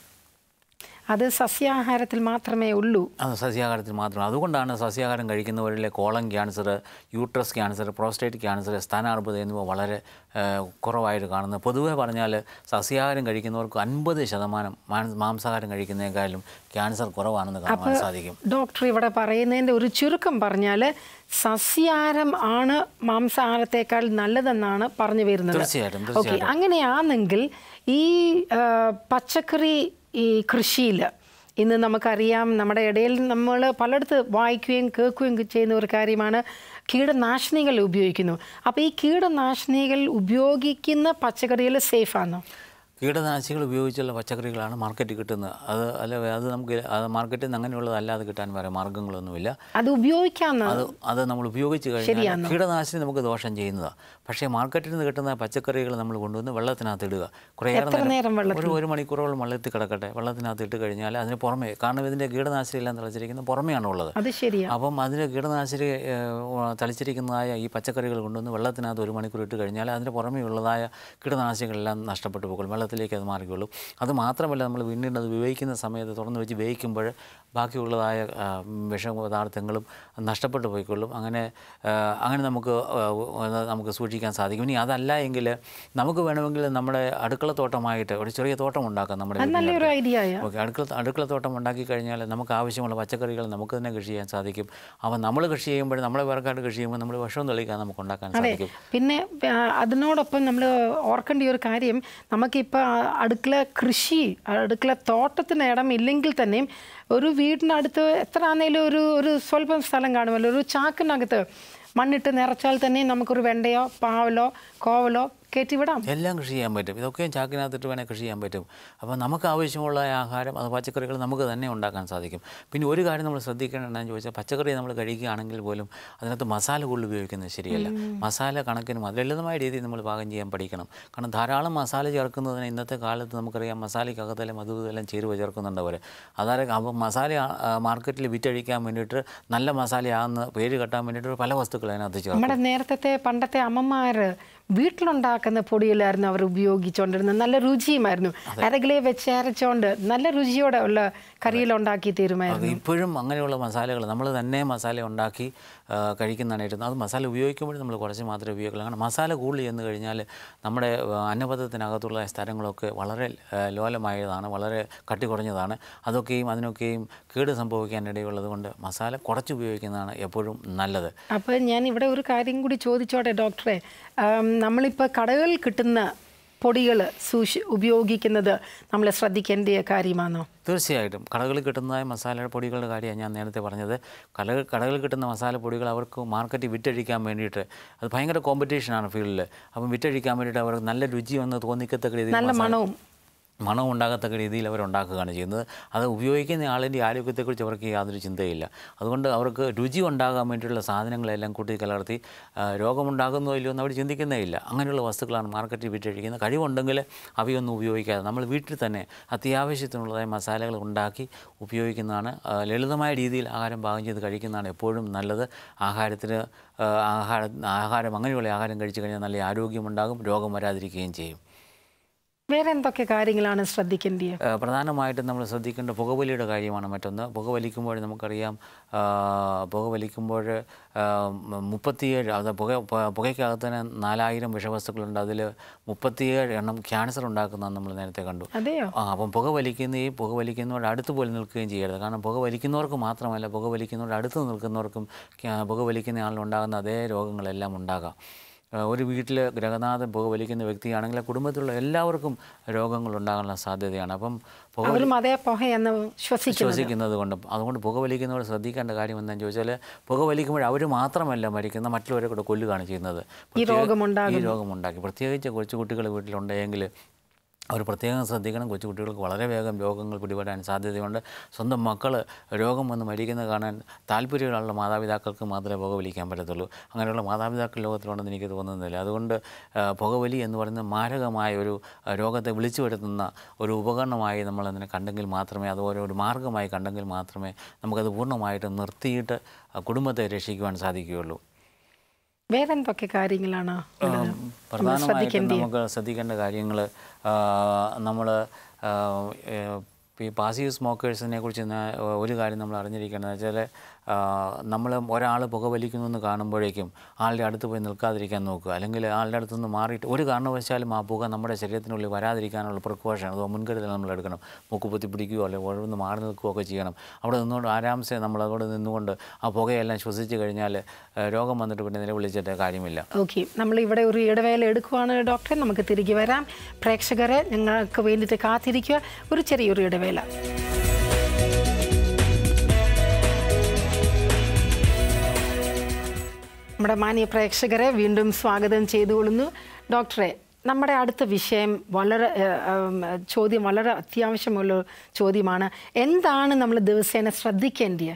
അത് സസ്യാഹാരത്തിൽ മാത്രമേ ഉള്ളൂ അത് സസ്യാഹാരത്തിൽ മാത്രം അതുകൊണ്ടാണ് സസ്യാഹാരം കഴിക്കുന്നവരിലെ colon cancer uterus cancer prostate cancer സ്ഥാനാർബുദ എന്നിവ വളരെ ആ, കുറവായിട്ട് കാണുന്നത് പൊതുവേ പറഞ്ഞാൽ സസ്യാഹാരം കഴിക്കുന്നവർക്ക് അൻപത് ശതമാനം മാംസ- മാംസാഹാരം കഴിക്കുന്നതിനേക്കാളും ക്യാൻസർ കുറവാണെന്ന് കാണാൻ സാധിക്കും ഡോക്ടർ ഇവിടെ പറയുന്നതിൻ്റെ ഒരു ചുരുക്കം പറഞ്ഞാൽ സസ്യാഹാരം ആണ് മാംസാഹാരത്തേക്കാൾ നല്ലതെന്നാണ് പറഞ്ഞു വരുന്നത് തീർച്ചയായിട്ടും ഓക്കെ തീർച്ചയായിട്ടും അങ്ങനെയാണെങ്കിൽ ഈ ആ, പച്ചക്കറി ഈ കൃഷിയിൽ ഇന്ന് നമുക്കറിയാം നമ്മുടെ ഇടയിൽ നമ്മൾ പലയിടത്ത് വായിക്കുകയും കേൾക്കുകയും ചെയ്യുന്ന ഒരു കാര്യമാണ് കീടനാശിനികൾ ഉപയോഗിക്കുന്നു അപ്പോൾ ഈ കീടനാശിനികൾ ഉപയോഗിക്കുന്ന പച്ചക്കറികൾ സേഫാണോ കീടനാശിനികൾ ഉപയോഗിച്ചുള്ള പച്ചക്കറികളാണ് മാർക്കറ്റിൽ കിട്ടുന്നത് അത് അല്ല അത് നമുക്ക് അത് മാർക്കറ്റിൽ നിന്ന് അങ്ങനെയുള്ളത് അല്ലാതെ കിട്ടാൻ വേറെ മാർഗ്ഗങ്ങളൊന്നുമില്ല അത് ഉപയോഗിക്കാമെന്ന് അത് അത് നമ്മൾ ഉപയോഗിച്ച് കഴിഞ്ഞാൽ കീടനാശിനി നമുക്ക് ദോഷം ചെയ്യുന്നതാണ് പക്ഷേ മാർക്കറ്റിൽ നിന്ന് കിട്ടുന്ന പച്ചക്കറികൾ നമ്മൾ കൊണ്ടുവന്ന് വെള്ളത്തിനകത്ത് ഇടുക കുറേയേറെ എത്ര നേരം വെള്ളത്തിൽ ഒരു ഒരു മണിക്കൂറോളം വെള്ളത്തിൽ കിടക്കട്ടെ വെള്ളത്തിനകത്ത് ഇട്ട് കഴിഞ്ഞാൽ അതിന് പുറമേ കാരണം ഇതിൻ്റെ കീടനാശിനി എല്ലാം തിളച്ചിരിക്കുന്നത് പുറമെയാണ് ഉള്ളത് അത് ശരിയാ അപ്പം അതിന് കീടനാശിനി ഏഹ്, തളിച്ചിരിക്കുന്നതായ ഈ പച്ചക്കറികൾ കൊണ്ടുവന്ന് വെള്ളത്തിനകത്ത് ഒരു മണിക്കൂർ ഇട്ട് കഴിഞ്ഞാൽ അതിന് പുറമേ ഉള്ളതായ കീടനാശിനികളെല്ലാം നഷ്ടപ്പെട്ടു പോകും വെള്ളത്തിലേക്ക് അത് മാറിക്കൊള്ളും അത് മാത്രമല്ല നമ്മൾ പിന്നീട് അത് ഉപയോഗിക്കുന്ന സമയത്ത് തുറന്ന് വെച്ച് വേവിക്കുമ്പോൾ ബാക്കിയുള്ളതായ ആ, വിഷപദാർത്ഥങ്ങളും നഷ്ടപ്പെട്ടു പോയിക്കൊള്ളും അങ്ങനെ ആ, അങ്ങനെ നമുക്ക് ആ, അത് നമുക്ക് സൂക്ഷിക്കാൻ സാധിക്കും ഇനി അതല്ല എങ്കിൽ നമുക്ക് വേണമെങ്കിൽ നമ്മുടെ അടുക്കളത്തോട്ടമായിട്ട് ഒരു ചെറിയ തോട്ടം ഉണ്ടാക്കാം നമ്മുടെ അത് നല്ലൊരു വീടിനകത്ത്. ഐഡിയ ആയ ഓക്കെ അടുക്കള അടുക്കളത്തോട്ടം ഉണ്ടാക്കി കഴിഞ്ഞാൽ നമുക്ക് ആവശ്യമുള്ള പച്ചക്കറികൾ നമുക്ക് തന്നെ കൃഷി ചെയ്യാൻ സാധിക്കും അപ്പോൾ നമ്മൾ കൃഷി ചെയ്യുമ്പോൾ നമ്മളെ വേർക്കാട് കൃഷി ചെയ്യുമ്പോൾ നമ്മൾ വിഷം തെളിക്കാൻ നമുക്ക് ഉണ്ടാക്കാൻ സാധിക്കും പിന്നെ ആ, അതിനോടൊപ്പം നമ്മൾ ഓർക്കേണ്ട ഒരു കാര്യം നമുക്കിപ്പോൾ അടുക്കള കൃഷി അടുക്കള തോട്ടത്തിന് ഇടം ഇല്ലെങ്കിൽ തന്നെയും ഒരു വീടിനടുത്ത് എത്ര ആണെങ്കിലും ഒരു ഒരു സ്വല്പം സ്ഥലം കാണുമല്ലോ ഒരു ചാക്കിനകത്ത് മണ്ണിട്ട് നിറച്ചാൽ തന്നെ നമുക്കൊരു വെണ്ടയോ പാവലോ കോവലോ കയറ്റിവിടാം എല്ലാം കൃഷി ചെയ്യാൻ പറ്റും ഇതൊക്കെയും ചാക്കിനകത്തിട്ട് വേണേൽ കൃഷി ചെയ്യാൻ പറ്റും അപ്പോൾ നമുക്ക് ആവശ്യമുള്ള ആഹാരം അത് പച്ചക്കറികൾ നമുക്ക് തന്നെ ഉണ്ടാക്കാൻ സാധിക്കും പിന്നെ ഒരു കാര്യം നമ്മൾ ശ്രദ്ധിക്കേണ്ടത് എന്താണെന്ന് ചോദിച്ചാൽ പച്ചക്കറി നമ്മൾ കഴിക്കുകയാണെങ്കിൽ പോലും അതിനകത്ത് മസാല കൂടുതൽ ഉപയോഗിക്കുന്നത് ശരിയല്ല മസാല കണക്കിനും അത് ലളിതമായ രീതിയിൽ നമ്മൾ പാകം ചെയ്യാൻ പഠിക്കണം കാരണം ധാരാളം മസാല ചേർക്കുന്നതിന് ഇന്നത്തെ കാലത്ത് നമുക്കറിയാം മസാലയ്ക്കകത്തെല്ലാം അതും ചേരുവ ചേർക്കുന്നുണ്ട് അവർ അതായത് അപ്പോൾ മസാല ആ, മാർക്കറ്റിൽ വിറ്റഴിക്കാൻ വേണ്ടിയിട്ട് നല്ല മസാലയാണെന്ന് പേര് കെട്ടാൻ വേണ്ടിയിട്ട് പല വസ്തുക്കൾ അതിനകത്ത് ചേർക്കും നമ്മുടെ നേരത്തെ പണ്ടത്തെ അമ്മമാർ വീട്ടിലുണ്ടാക്കുന്ന പൊടിയിലായിരുന്നു അവർ ഉപയോഗിച്ചുകൊണ്ടിരുന്നത് നല്ല രുചിയുമായിരുന്നു അരകിലെ വെച്ച് അരച്ചോണ്ട് നല്ല രുചിയോടെ ഉള്ള കറിയിലുണ്ടാക്കി തീരുമായിരുന്നു അത് ഇപ്പോഴും അങ്ങനെയുള്ള മസാലകൾ നമ്മൾ തന്നെ മസാല ഉണ്ടാക്കി ആ, കഴിക്കുന്നതാണ് ഏറ്റവും അത് മസാല ഉപയോഗിക്കുമ്പോൾ നമ്മൾ കുറച്ച് മാത്രമേ ഉപയോഗിക്കുള്ളൂ കാരണം മസാല കൂടുതൽ ചെന്ന് കഴിഞ്ഞാൽ നമ്മുടെ ആ, അന്നപഥത്തിനകത്തുള്ള സ്ഥലങ്ങളൊക്കെ വളരെ ആ, ലോലമായതാണ് വളരെ കട്ടി കുറഞ്ഞതാണ് അതൊക്കെയും അതിനൊക്കെയും കേട് സംഭവിക്കാനിടയുള്ളത് കൊണ്ട് മസാല കുറച്ച് ഉപയോഗിക്കുന്നതാണ് എപ്പോഴും നല്ലത് അപ്പോൾ ഞാൻ ഇവിടെ ഒരു കാര്യം കൂടി ചോദിച്ചോട്ടെ ഡോക്ടറെ ആം, നമ്മളിപ്പോൾ കടകളിൽ കിട്ടുന്ന പൊടികൾ സൂക്ഷി ഉപയോഗിക്കുന്നത് നമ്മൾ ശ്രദ്ധിക്കേണ്ട കാര്യമാണോ തീർച്ചയായിട്ടും കടകളിൽ കിട്ടുന്നതായ മസാല പൊടികളുടെ കാര്യമാണ് ഞാൻ നേരത്തെ പറഞ്ഞത് കട കടകളിൽ കിട്ടുന്ന മസാല പൊടികൾ അവർക്ക് മാർക്കറ്റിൽ വിറ്റഴിക്കാൻ വേണ്ടിയിട്ട് അത് ഭയങ്കര കോമ്പറ്റീഷനാണ് ഫീൽഡിൽ അപ്പം വിറ്റഴിക്കാൻ വേണ്ടിയിട്ട് അവർക്ക് നല്ല രുചി ഒന്ന് തോന്നിക്കത്തക്ക രീതിയിൽ നല്ല മസാല- മണവും മണം ഉണ്ടാകത്തക്ക രീതിയിൽ അവർ ഉണ്ടാക്കുകയാണ് ചെയ്യുന്നത് അത് ഉപയോഗിക്കുന്ന ആളിൻ്റെ ആരോഗ്യത്തെക്കുറിച്ച് അവർക്ക് യാതൊരു ചിന്തയില്ല അതുകൊണ്ട് അവർക്ക് രുചി ഉണ്ടാകാൻ വേണ്ടിയിട്ടുള്ള സാധനങ്ങളെല്ലാം കൂട്ടി കലർത്തി ആ, രോഗമുണ്ടാകുന്നോ ഇല്ലയോ എന്ന് അവർ ചിന്തിക്കുന്നേ ഇല്ല അങ്ങനെയുള്ള വസ്തുക്കളാണ് മാർക്കറ്റിൽ വിറ്റഴിക്കുന്നത് കഴിവുണ്ടെങ്കിൽ അവയൊന്നും ഉപയോഗിക്കാതെ നമ്മൾ വീട്ടിൽ തന്നെ അത്യാവശ്യത്തിനുള്ളതായ മസാലകൾ ഉണ്ടാക്കി ഉപയോഗിക്കുന്നതാണ് ആ, ലളിതമായ രീതിയിൽ ആഹാരം പാകം ചെയ്ത് കഴിക്കുന്നതാണ് എപ്പോഴും നല്ലത് ആഹാരത്തിന് ആ, ആഹാര ആഹാരം അങ്ങനെയുള്ള ആഹാരം കഴിച്ചു കഴിഞ്ഞാൽ നല്ല ആരോഗ്യമുണ്ടാകും രോഗം വരാതിരിക്കുകയും ചെയ്യും വേറെ എന്തൊക്കെ കാര്യങ്ങളാണ് ശ്രദ്ധിക്കേണ്ടത് ഏഹ് പ്രധാനമായിട്ടും നമ്മൾ ശ്രദ്ധിക്കേണ്ട പുകവലിയുടെ കാര്യമാണ് മറ്റൊന്ന് പുകവലിക്കുമ്പോൾ നമുക്കറിയാം ആ, പുകവലിക്കുമ്പോൾ ആ, മ- മുപ്പത്തിയേഴ് അത് പുക പ- പുകയ്ക്കകത്ത് തന്നെ നാലായിരം വിഷവസ്തുക്കളുണ്ട് അതിൽ മുപ്പത്തിയേഴ് എണ്ണം ക്യാൻസർ ഉണ്ടാക്കുന്നതെന്ന് നമ്മൾ നേരത്തെ കണ്ടു അതെയോ ആ അപ്പം പുക വലിക്കുകയും പുക വലിക്കുന്നവരുടെ അടുത്ത് പോലും നിൽക്കുകയും ചെയ്യരുത് കാരണം പുക വലിക്കുന്നവർക്ക് മാത്രമല്ല പുക വലിക്കുന്നവരുടെ അടുത്ത് നിൽക്കുന്നവർക്കും ക്യാ- പുക വലിക്കുന്ന ആളിനുണ്ടാകുന്ന അതേ രോഗങ്ങളെല്ലാം ഉണ്ടാകാം ആ, ഒരു വീട്ടിൽ ഗ്രഹനാഥൻ പുകവലിക്കുന്ന വ്യക്തിയാണെങ്കിൽ ആ കുടുംബത്തിലുള്ള എല്ലാവർക്കും രോഗങ്ങൾ ഉണ്ടാകാനുള്ള സാധ്യതയാണ് അപ്പം പുക അവരും അതേ പുകയെന്ന് ശ്വസിക്കുന്നത് ശ്വസിക്കുന്നത് കൊണ്ട് അതുകൊണ്ട് പുകവലിക്കുന്നവർ ശ്രദ്ധിക്കേണ്ട കാര്യം എന്താണെന്ന് ചോദിച്ചാൽ പുകവലിക്കുമ്പോൾ അവർ മാത്രമല്ല മരിക്കുന്ന മറ്റുള്ളവരെ കൂടെ കൊല്ലുകയാണ് ചെയ്യുന്നത് ഈ രോഗമുണ്ടാകും ഈ രോഗമുണ്ടാക്കി പ്രത്യേകിച്ച് കൊച്ചുകുട്ടികൾ വീട്ടിലുണ്ടെങ്കിൽ അവർ പ്രത്യേകം ശ്രദ്ധിക്കണം കൊച്ചുകുട്ടികൾക്ക് വളരെ വേഗം രോഗങ്ങൾ പിടിപെടാൻ സാധ്യതയുണ്ട് സ്വന്തം മക്കൾ രോഗം വന്ന് മരിക്കുന്നത് കാണാൻ താല്പര്യമുള്ള മാതാപിതാക്കൾക്ക് മാത്രമേ പുകവലിക്കാൻ പറ്റത്തുള്ളൂ അങ്ങനെയുള്ള മാതാപിതാക്കൾ ലോകത്തിലുണ്ടെന്ന് എനിക്ക് തോന്നുന്നില്ല അതുകൊണ്ട് ആ, പുകവലി എന്ന് പറയുന്നത് മാരകമായ ഒരു ആ, രോഗത്തെ വിളിച്ചു വരുത്തുന്ന ഒരു ഉപകരണമായി നമ്മൾ അതിനെ കണ്ടെങ്കിൽ മാത്രമേ അതുപോലെ ഒരു മാർഗമായി കണ്ടെങ്കിൽ മാത്രമേ നമുക്കത് പൂർണ്ണമായിട്ട് നിർത്തിയിട്ട് ആ, കുടുംബത്തെ രക്ഷിക്കുവാൻ സാധിക്കുകയുള്ളൂ വേറെ എന്തൊക്കെ കാര്യങ്ങളാണ് ഉള്ളത്? നമ്മൾ പ്രധാനമായിട്ടും ശ്രദ്ധിക്കേണ്ടത് നമുക്ക് ശ്രദ്ധിക്കേണ്ട കാര്യങ്ങൾ നമ്മൾ ഈ പാസീവ് സ്മോക്കേഴ്സിനെ കുറിച്ച് ന- ഒരു കാര്യം നമ്മൾ അറിഞ്ഞിരിക്കേണ്ടത് വെച്ചാൽ നമ്മൾ ഒരാൾ പുകവലിക്കുന്നു എന്ന് കാണുമ്പോഴേക്കും ആളുടെ അടുത്ത് പോയി നിൽക്കാതിരിക്കാൻ നോക്കുക അല്ലെങ്കിൽ ആളുടെ അടുത്ത് നിന്ന് മാറിയിട്ട് ഒരു കാരണവശാലും ആ പുക നമ്മുടെ ശരീരത്തിനുള്ളിൽ വരാതിരിക്കാനുള്ള പ്രിക്കോഷൻ അതോ മുൻകരുതൽ നമ്മൾ എടുക്കണം മൂക്ക് പൊത്തി പിടിക്കുകയോ അല്ലെങ്കിൽ ഒഴിവെന്ന് മാറി നിൽക്കുകയോ ഒക്കെ ചെയ്യണം അവിടെ നിന്നുകൊണ്ട് ആരാംസെ നമ്മൾ അവിടെ നിന്നുകൊണ്ട് ആ പുകയെല്ലാം ശ്വസിച്ച് കഴിഞ്ഞാൽ ആ, രോഗം വന്നിട്ട് പിന്നെ നിലവിളിച്ചിട്ട് കാര്യമില്ല ഓക്കെ നമ്മൾ ഇവിടെ ഒരു ഇടവേള എടുക്കുവാണ് ഡോക്ടറെ നമുക്ക് തിരികെ വരാം പ്രേക്ഷകരെ ഞങ്ങൾക്ക് വേണ്ടിയിട്ട് കാത്തിരിക്കുക ഒരു ചെറിയൊരു ഇടവേള നമ്മുടെ മാന്യ പ്രേക്ഷകരെ വീണ്ടും സ്വാഗതം ചെയ്തുകൊള്ളുന്നു ഡോക്ടറെ നമ്മുടെ അടുത്ത വിഷയം വളരെ ഏഹ്, ഉം, ചോദ്യം വളരെ അത്യാവശ്യമുള്ള ചോദ്യമാണ് എന്താണ് നമ്മൾ ദിവസേന ശ്രദ്ധിക്കേണ്ടത്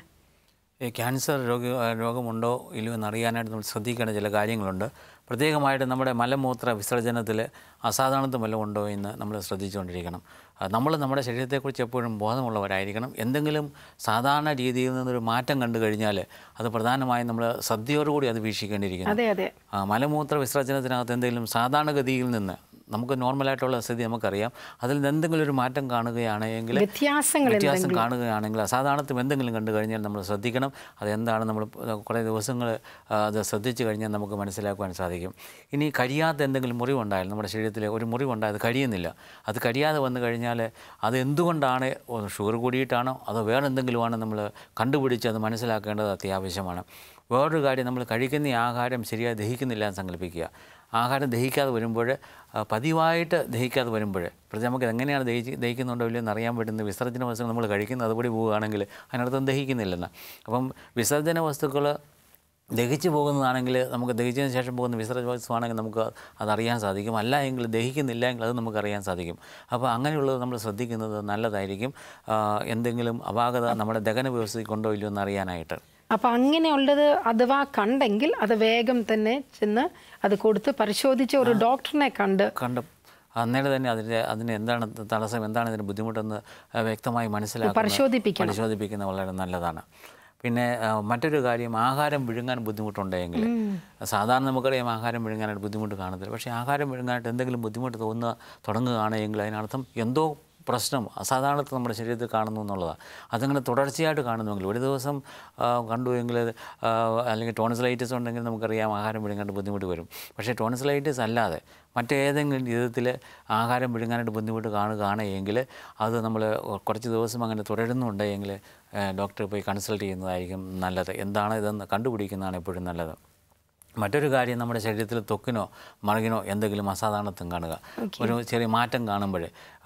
ഈ ക്യാൻസർ രോഗ രോഗമുണ്ടോ ഇല്ലയോ എന്നറിയാനായിട്ട് നമ്മൾ ശ്രദ്ധിക്കേണ്ട ചില കാര്യങ്ങളുണ്ട് പ്രത്യേകമായിട്ട് നമ്മുടെ മലമൂത്ര വിസർജനത്തിൽ അസാധാരണത്വം വല്ലതും ഉണ്ടോ എന്ന് നമ്മൾ ശ്രദ്ധിച്ചുകൊണ്ടിരിക്കണം ആ, നമ്മൾ നമ്മുടെ ശരീരത്തെക്കുറിച്ച് എപ്പോഴും ബോധമുള്ളവരായിരിക്കണം എന്തെങ്കിലും സാധാരണ രീതിയിൽ നിന്നൊരു മാറ്റം കണ്ടു കഴിഞ്ഞാൽ അത് പ്രധാനമായും നമ്മൾ ശ്രദ്ധയോടുകൂടി അത് വീക്ഷിക്കേണ്ടിയിരിക്കുന്നു അതെ അതെ ആ, മലമൂത്ര വിസർജനത്തിനകത്ത് എന്തെങ്കിലും സാധാരണഗതിയിൽ നിന്ന് നമുക്ക് നോർമലായിട്ടുള്ള സ്ഥിതി നമുക്കറിയാം അതിൽ നിന്ന് എന്തെങ്കിലും ഒരു മാറ്റം കാണുകയാണെങ്കിൽ വ്യത്യാസങ്ങൾ വ്യത്യാസം കാണുകയാണെങ്കിൽ അസാധാരണത്വം എന്തെങ്കിലും കണ്ടു കഴിഞ്ഞാൽ നമ്മൾ ശ്രദ്ധിക്കണം അതെന്താണ് നമ്മൾ കുറേ ദിവസങ്ങൾ അത് ശ്രദ്ധിച്ചു കഴിഞ്ഞാൽ നമുക്ക് മനസ്സിലാക്കുവാൻ സാധിക്കും ഇനി കഴിയാത്ത എന്തെങ്കിലും മുറിവുണ്ടായാലും നമ്മുടെ ശരീരത്തിൽ ഒരു മുറിവുണ്ടായത് കഴിയുന്നില്ല അത് കഴിയാതെ വന്നു കഴിഞ്ഞാൽ അത് എന്തുകൊണ്ടാണ് ഒന്ന് ഷുഗർ കൂടിയിട്ടാണോ അതോ വേറെ എന്തെങ്കിലുമാണ് നമ്മൾ കണ്ടുപിടിച്ച് അത് മനസ്സിലാക്കേണ്ടത് അത്യാവശ്യമാണ് വേറൊരു കാര്യം നമ്മൾ കഴിക്കുന്ന ഈ ആഹാരം ശരിയായി ദഹിക്കുന്നില്ല എന്ന് സങ്കല്പിക്കുക ആഹാരം ദഹിക്കാതെ വരുമ്പോൾ ആ, പതിവായിട്ട് ദഹിക്കാതെ വരുമ്പോൾ പ്രതി നമുക്ക് എങ്ങനെയാണ് ദഹിച്ച് ദഹിക്കുന്നുണ്ടോ ഇല്ലയോ എന്ന് അറിയാൻ പറ്റുന്ന വിസർജന വസ്തുക്കൾ നമ്മൾ കഴിക്കുന്നത് അതുപടി പോവുകയാണെങ്കിൽ അതിനർത്ഥം ദഹിക്കുന്നില്ലെന്ന് അപ്പം വിസർജന വസ്തുക്കൾ ദഹിച്ചു പോകുന്നതാണെങ്കിൽ നമുക്ക് ദഹിച്ചതിന് ശേഷം പോകുന്ന വിസർജന വസ്തുവാണെങ്കിൽ നമുക്ക് അതറിയാൻ സാധിക്കും അല്ല എങ്കിൽ ദഹിക്കുന്നില്ല എങ്കിൽ അത് നമുക്കറിയാൻ സാധിക്കും അപ്പോൾ അങ്ങനെയുള്ളത് നമ്മൾ ശ്രദ്ധിക്കുന്നത് നല്ലതായിരിക്കും ആ, എന്തെങ്കിലും അപാകത നമ്മുടെ ദഹന വ്യവസ്ഥയ്ക്കുണ്ടോ ഇല്ലയോ എന്ന് അറിയാനായിട്ട് അപ്പൊ അങ്ങനെയുള്ളത് അഥവാ കണ്ടെങ്കിൽ അത് വേഗം തന്നെ ചെന്ന് അത് കൊടുത്ത് പരിശോധിച്ച് ഒരു ഡോക്ടറിനെ കണ്ട് കണ്ട് അന്നേരം തന്നെ അതിൻ്റെ അതിന് എന്താണ് തടസ്സം എന്താണ് ഇതിൻ്റെ ബുദ്ധിമുട്ടെന്ന് ആ, വ്യക്തമായി മനസ്സിലാക്കി പരിശോധിപ്പിക്കണം. പരിശോധിപ്പിക്കുന്നത് വളരെ നല്ലതാണ് പിന്നെ ആ, മറ്റൊരു കാര്യം ആഹാരം വിഴുങ്ങാൻ ബുദ്ധിമുട്ടുണ്ടെങ്കിൽ സാധാരണ നമുക്കറിയാം ആഹാരം വിഴുങ്ങാനായിട്ട് ബുദ്ധിമുട്ട് കാണത്തില്ല പക്ഷേ ആഹാരം വിഴുങ്ങാനായിട്ട് എന്തെങ്കിലും ബുദ്ധിമുട്ട് തോന്നുക തുടങ്ങുകയാണെങ്കിൽ അതിനർത്ഥം എന്തോ പ്രശ്നം അസാധാരണത്വം നമ്മുടെ ശരീരത്തിൽ കാണുന്നു എന്നുള്ളതാണ് അതങ്ങനെ തുടർച്ചയായിട്ട് കാണുന്നുവെങ്കിൽ ഒരു ദിവസം ആ, കണ്ടുവെങ്കിൽ ആ, അല്ലെങ്കിൽ ടോൺസിലൈറ്റിസ് ഉണ്ടെങ്കിൽ നമുക്കറിയാം ആഹാരം വിഴുങ്ങാനായിട്ട് ബുദ്ധിമുട്ട് വരും പക്ഷേ ടോൺസിലൈറ്റിസ് അല്ലാതെ മറ്റേതെങ്കിലും വിധത്തിൽ ആഹാരം വിഴുങ്ങാനായിട്ട് ബുദ്ധിമുട്ട് കാണുകയാണെങ്കിൽ അത് നമ്മൾ കുറച്ച് ദിവസം അങ്ങനെ തുടരുന്നുണ്ടെങ്കിൽ ഡോക്ടറെ പോയി കൺസൾട്ട് ചെയ്യുന്നതായിരിക്കും നല്ലത് എന്താണ് ഇതെന്ന് കണ്ടുപിടിക്കുന്നതാണ് എപ്പോഴും നല്ലത് മറ്റൊരു കാര്യം നമ്മുടെ ശരീരത്തിൽ ത്വക്കിനോ മറുകിനോ എന്തെങ്കിലും അസാധാരണത്വം കാണുക ഒരു ചെറിയ മാറ്റം കാണുമ്പോൾ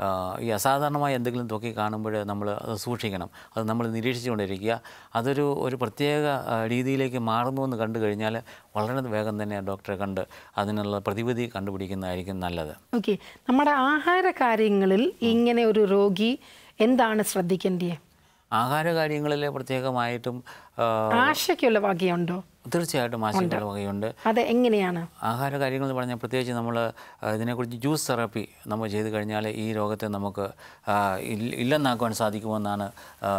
ഈ അസാധാരണമായ എന്തെങ്കിലും ത്വക്കി കാണുമ്പോൾ നമ്മൾ അത് സൂക്ഷിക്കണം അത് നമ്മൾ നിരീക്ഷിച്ചുകൊണ്ടിരിക്കുക അതൊരു ഒരു പ്രത്യേക ആ, രീതിയിലേക്ക് മാറുന്നു എന്ന് കണ്ടു കഴിഞ്ഞാൽ വളരെ വേഗം തന്നെ ഡോക്ടറെ കണ്ട് അതിനുള്ള പ്രതിവിധി കണ്ടുപിടിക്കുന്നതായിരിക്കും നല്ലത് ഓക്കെ നമ്മുടെ ആഹാര കാര്യങ്ങളിൽ ഇങ്ങനെ ഒരു രോഗി എന്താണ് ശ്രദ്ധിക്കേണ്ടത് ആഹാര കാര്യങ്ങളിൽ പ്രത്യേകമായിട്ടും ആ, ആശയ്ക്കുള്ള വകയുണ്ടോ തീർച്ചയായിട്ടും ആശങ്കകൾ വകയുണ്ട് അത് എങ്ങനെയാണ് ആഹാര കാര്യങ്ങൾ എന്ന് പറഞ്ഞാൽ പ്രത്യേകിച്ച് നമ്മൾ ആ, ഇതിനെക്കുറിച്ച് ജ്യൂസ് തെറാപ്പി നമ്മൾ ചെയ്ത് കഴിഞ്ഞാൽ ഈ രോഗത്തെ നമുക്ക് ആ, ഇല്ല- ഇല്ലെന്നാക്കുവാൻ സാധിക്കുമെന്നാണ്